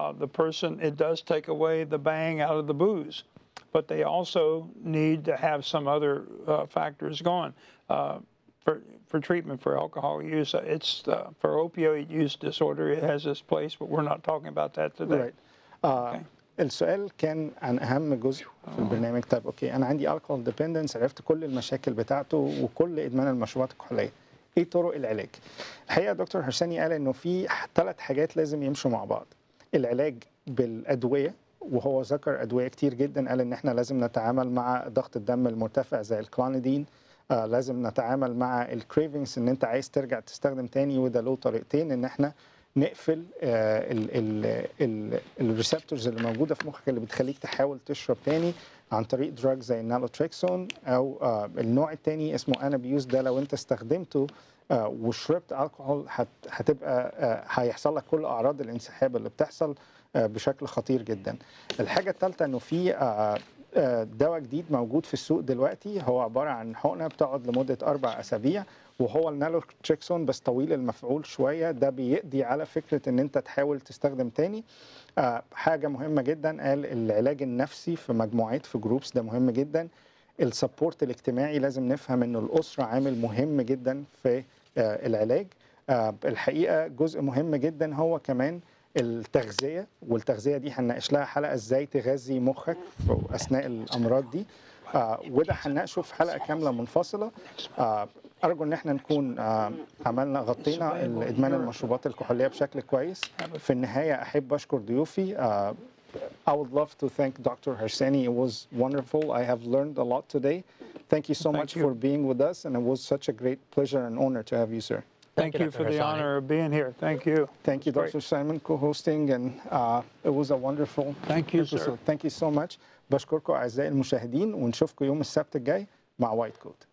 uh, the person, it does take away the bang out of the booze. But they also need to have some other uh, factors going. Uh, for, for treatment for alcohol use, uh, it's uh, for opioid use disorder, it has its place, but we're not talking about that today. Right. آه السؤال كان عن اهم جزء في البرنامج طيب اوكي انا عندي الكحول ديبندنس عرفت كل المشاكل بتاعته وكل ادمان المشروبات الكحوليه ايه طرق العلاج الحقيقه دكتور هرساني قال انه في ثلاث حاجات لازم يمشوا مع بعض العلاج بالادويه وهو ذكر ادويه كتير جدا قال ان احنا لازم نتعامل مع ضغط الدم المرتفع زي الكلونيدين آه لازم نتعامل مع الكريفنجز ان انت عايز ترجع تستخدم تاني وده له طريقتين ان احنا نقفل الريسبتورز اللي موجوده في مخك اللي بتخليك تحاول تشرب تاني عن طريق دراج زي النالوتريكسون او آه النوع التاني اسمه انابيوز ده لو انت استخدمته آه وشربت الكحول هت- هتبقى آه هيحصل لك كل اعراض الانسحاب اللي بتحصل آه بشكل خطير جدا. الحاجه الثالثه انه في آه آه، دواء جديد موجود في السوق دلوقتي هو عباره عن حقنه بتقعد لمده اربع اسابيع وهو النالوتريكسون بس طويل المفعول شويه ده بيقضي على فكره ان انت تحاول تستخدم تاني آه، حاجه مهمه جدا قال العلاج النفسي في مجموعات في جروبس ده مهم جدا السبورت الاجتماعي لازم نفهم انه الاسره عامل مهم جدا في آه، العلاج آه، الحقيقه جزء مهم جدا هو كمان التغذيه والتغذيه دي هنناقش لها حلقه ازاي تغذي مخك في اثناء الامراض دي آه وده هنناقشه في حلقه كامله منفصله آه ارجو ان احنا نكون آه عملنا غطينا ادمان المشروبات الكحوليه بشكل كويس في النهايه احب اشكر ضيوفي آه I would love to thank Dr. Harsani. It was wonderful. I have learned a lot today. Thank you so Thank much you. for being with us, and it was such a great pleasure and honor to have you, sir. Thank you, you Dr. for the Harsani. honor of being here. Thank you. Thank you, Great. Dr. Simon, co-hosting, and uh, it was a wonderful Thank you, sir. episode. Thank you so much. بشكركم أعزائي المشاهدين ونشوفكم يوم السبت الجاي مع وايت كوت.